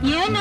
ಏನ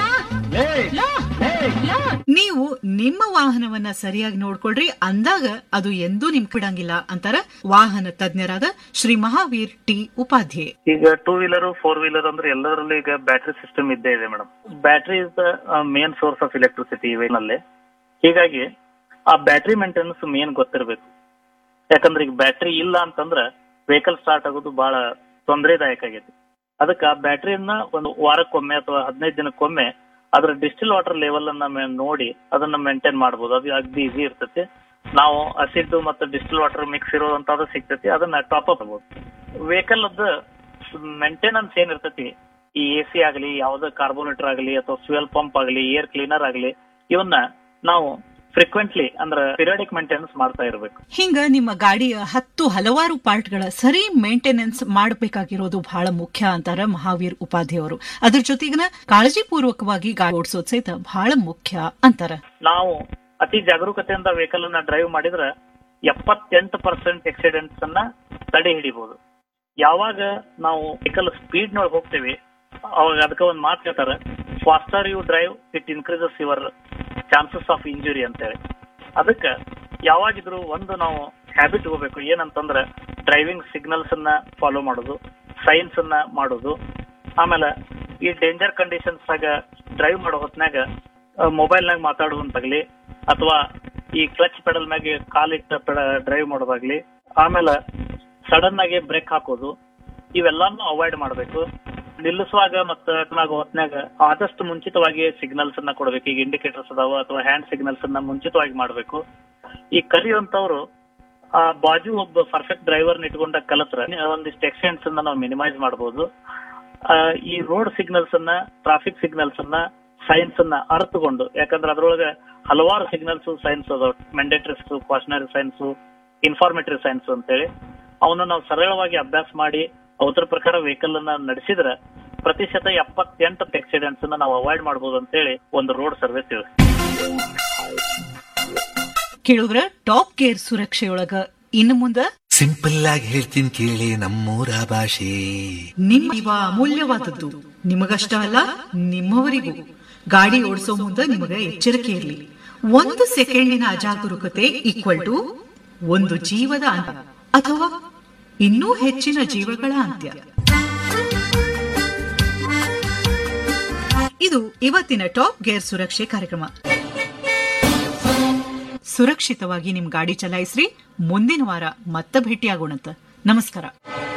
low, low. ನೀವು ನಿಮ್ಮ ವಾಹನವನ್ನ ಸರಿಯಾಗಿ ನೋಡ್ಕೊಳ್ರಿ ಅಂದಾಗ ಅದು ಎಂದೂ ನಿಮ್ ಬಿಡಂಗಿಲ್ಲ ಅಂತಾರ ವಾಹನ ತಜ್ಞರಾದ ಶ್ರೀ ಮಹಾವೀರ್ ಟಿ ಉಪಾಧ್ಯೆ ಈಗ ಟೂ ವೀಲರ್ ಫೋರ್ ವೀಲರ್ ಅಂದ್ರೆ ಎಲ್ಲದರಲ್ಲೂ ಈಗ ಬ್ಯಾಟ್ರಿ ಸಿಸ್ಟಮ್ ಇದ್ದೇ ಇದೆ madam battery is the main source of electricity ಇವೇನಲ್ಲಿ ಹೀಗಾಗಿ ಆ ಬ್ಯಾಟ್ರಿ ಮೇಂಟೆನೆನ್ಸ್ ಮೇನ್ ಗೊತ್ತಿರಬೇಕು ಯಾಕಂದ್ರೆ ಈಗ ಬ್ಯಾಟ್ರಿ ಇಲ್ಲ ಅಂತಂದ್ರ ವೆಹಿಕಲ್ ಸ್ಟಾರ್ಟ್ ಆಗೋದು ಬಹಳ ತೊಂದರೆದಾಯಕ ಆಗೈತಿ ಅದಕ್ಕೆ ಆ ಬ್ಯಾಟ್ರಿಯನ್ನ ಒಂದು ವಾರಕ್ಕೊಮ್ಮೆ ಅಥವಾ ಹದಿನೈದು ದಿನಕ್ಕೊಮ್ಮೆ ಅದ್ರ ಡಿಸ್ಟಿಲ್ ವಾಟರ್ ಲೆವೆಲ್ ಅನ್ನ ಮೆ- ನೋಡಿ ಅದನ್ನ ಮೇಂಟೈನ್ ಮಾಡ್ಬೋದು ಅದು ಅಗ್ದಿ ಈಸಿ ಇರ್ತೈತಿ ನಾವು ಅಸಿಡ್ ಮತ್ತು ಡಿಸ್ಟಿಲ್ ವಾಟರ್ ಮಿಕ್ಸ್ ಇರೋದಂತಾದ್ರು ಸಿಗ್ತೈತಿ ಅದನ್ನ ಟಾಪ್ ಅಪ್ ಆಗ್ಬೋದು ವೆಹಿಕಲ್ ಅದ ಮೇಂಟೆನೆನ್ಸ್ ಏನಿರ್ತೈತಿ ಈ ಎ ಸಿ ಆಗಲಿ ಯಾವ್ದೇ ಕಾರ್ಬೋನೇಟರ್ ಆಗಲಿ ಅಥವಾ ಫ್ಯೂಯಲ್ ಪಂಪ್ ಆಗಲಿ ಏರ್ ಕ್ಲೀನರ್ ಆಗಲಿ ಇವನ್ನ ನಾವು ಫ್ರೀಕ್ವೆಂಟ್ಲಿ ಅಂದ್ರೆ ಪಿರಿಯಾಡಿಕ್ ಮೇಂಟೆನೆನ್ಸ್ ಮಾಡ್ತಾ ಇರಬೇಕು ಹಿಂಗ ನಿಮ್ಮ ಗಾಡಿಯ ಹತ್ತು ಹಲವಾರು ಪಾರ್ಟ್ಗಳ ಸರಿ ಮೇಂಟೆನೆನ್ಸ್ ಮಾಡಬೇಕಾಗಿರೋದು ಬಹಳ ಮುಖ್ಯ ಅಂತಾರ ಮಹಾವೀರ್ ಉಪಾಧ್ಯೆ ಅವರು ಅದ್ರ ಜೊತೆಗಿನ ಕಾಳಜಿಪೂರ್ವಕವಾಗಿ ಗಾಡಿ ಓಡಿಸೋದ್ ಸಹಿತ ಬಹಳ ಮುಖ್ಯ ಅಂತಾರ ನಾವು ಅತಿ ಜಾಗರೂಕತೆಯಿಂದ ವೆಹಿಕಲ್ ಅನ್ನ ಡ್ರೈವ್ ಮಾಡಿದ್ರೆ ಎಪ್ಪತ್ತೆಂಟು ಪರ್ಸೆಂಟ್ ಆಕ್ಸಿಡೆಂಟ್ಸ್ ಅನ್ನ ತಡೆ ಹಿಡಿಬಹುದು ಯಾವಾಗ ನಾವು ವೆಹಿಕಲ್ ಸ್ಪೀಡ್ ನೊಳಗೆ ಹೋಗ್ತೇವೆ ಅವಾಗ ಅದಕ್ಕೆ ಒಂದು ಮಾತು ಹೇಳ್ತಾರೆ faster you drive it increases your chances of injury ಅಂತೇಳಿ ಅದಕ್ಕೆ ಯಾವಾಗಿದ್ರು ಒಂದು ನಾವು ಹ್ಯಾಬಿಟ್ ಹೋಗ್ಬೇಕು ಏನಂತಂದ್ರೆ ಡ್ರೈವಿಂಗ್ ಸಿಗ್ನಲ್ಸ್ ಅನ್ನ ಫಾಲೋ ಮಾಡೋದು ಸೈನ್ಸ್ ಅನ್ನ ಮಾಡೋದು ಆಮೇಲೆ ಈ ಡೇಂಜರ್ ಕಂಡೀಷನ್ಸ್ ಆಗ ಡ್ರೈವ್ ಮಾಡೋ ಹೊತ್ನ್ಯಾಗ ಮೊಬೈಲ್ ನಾಗ ಮಾತಾಡುವಂತಾಗ್ಲಿ ಅಥವಾ ಈ ಕ್ಲಚ್ ಪೆಡಲ್ ಮ್ಯಾಗೆ ಕಾಲಿಟ್ಟ ಡ್ರೈವ್ ಮಾಡೋದಾಗ್ಲಿ ಆಮೇಲೆ ಸಡನ್ ಆಗಿ ಬ್ರೇಕ್ ಹಾಕೋದು ಇವೆಲ್ಲಾನು ಅವಾಯ್ಡ್ ಮಾಡಬೇಕು ನಿಲ್ಲಿಸುವಾಗ ಮತ್ತೆ ಆಗೋ ಹೊತ್ನ್ಯಾಗ ಆದಷ್ಟು ಮುಂಚಿತವಾಗಿ ಸಿಗ್ನಲ್ಸ್ ಅನ್ನ ಕೊಡಬೇಕು ಈಗ ಇಂಡಿಕೇಟರ್ಸ್ ಅದಾವ ಅಥವಾ ಹ್ಯಾಂಡ್ ಸಿಗ್ನಲ್ಸ್ ಅನ್ನ ಮುಂಚಿತವಾಗಿ ಮಾಡಬೇಕು ಈ ಕಲಿಯುವಂತವ್ರು ಆ ಬಾಜು ಒಬ್ಬ ಪರ್ಫೆಕ್ಟ್ ಡ್ರೈವರ್ ಇಟ್ಕೊಂಡ ಕಲತ್ರ ಒಂದಿಷ್ಟು ಆಕ್ಸಿಡೆಂಟ್ಸ್ ಅನ್ನ ನಾವು ಮಿನಿಮೈಸ್ ಮಾಡಬಹುದು ಆ, ಈ ರೋಡ್ ಸಿಗ್ನಲ್ಸ್ ಅನ್ನ ಟ್ರಾಫಿಕ್ ಸಿಗ್ನಲ್ಸ್ ಅನ್ನ ಸೈನ್ಸ್ ಅನ್ನ ಅರ್ಥಕೊಂಡು ಯಾಕಂದ್ರೆ ಅದ್ರೊಳಗೆ ಹಲವಾರು ಸಿಗ್ನಲ್ಸ್ ಸೈನ್ಸ್ ಅದಾವ ಮೆಂಡೇಟರಿಸ್ ಕಾಷನರಿ ಸೈನ್ಸ್ ಇನ್ಫಾರ್ಮೇಟರಿ ಸೈನ್ಸ್ ಅಂತೇಳಿ ಅವನ್ನ ನಾವು ಸರಳವಾಗಿ ಅಭ್ಯಾಸ ಮಾಡಿ ಅವತರ ಪ್ರಕಾರ ವೆಹಿಕಲ್ ಅನ್ನ ನಡೆಸಿದ್ರೆ ಪ್ರತಿಶತ ಎಪ್ಪತ್ತೆಂಟು ಆಕ್ಸಿಡೆಂಟ್ಸ್ ಅನ್ನ ನಾವು ಅವಾಯ್ಡ್ ಮಾಡಬಹುದು ಅಂತೇಳಿ ಒಂದು ರೋಡ್ ಸರ್ವಿಸ್ ಇದೆ ಕೇಳುದ್ರ ಟಾಪ್ ಗೇರ್ ಸುರಕ್ಷೆಯೊಳಗ ಇನ್ನು ಮುಂದ ಸಿಂಪಲ್ ಆಗಿ ಹೇಳ್ತೀನಿ ಕೇಳಿ ನಮ್ಮೂರ ಭಾಷೆ ನಿಮ್ಮ ಜೀವ ಅಮೂಲ್ಯವಾದದ್ದು ನಿಮಗಷ್ಟ ಅಲ್ಲ ನಿಮ್ಮವರಿಗೂ ಗಾಡಿ ಓಡಿಸೋ ಮುಂದ ನಿಮಗ ಎಚ್ಚರಿಕೆ ಇರಲಿ ಒಂದು ಸೆಕೆಂಡಿನ ಅಜಾಗರೂಕತೆ ಈಕ್ವಲ್ ಟು ಒಂದು ಜೀವದ ಅಂತ್ಯ ಅಥವಾ ಇನ್ನೂ ಹೆಚ್ಚಿನ ಜೀವಗಳ ಅಂತ್ಯ ಇದು ಇವತ್ತಿನ ಟಾಪ್ ಗೇರ್ ಸುರಕ್ಷೆ ಕಾರ್ಯಕ್ರಮ ಸುರಕ್ಷಿತವಾಗಿ ನಿಮ್ ಗಾಡಿ ಚಲಾಯಿಸ್ರಿ ಮುಂದಿನ ವಾರ ಮತ್ತೆ ಭೇಟಿಯಾಗೋಣಂತ ನಮಸ್ಕಾರ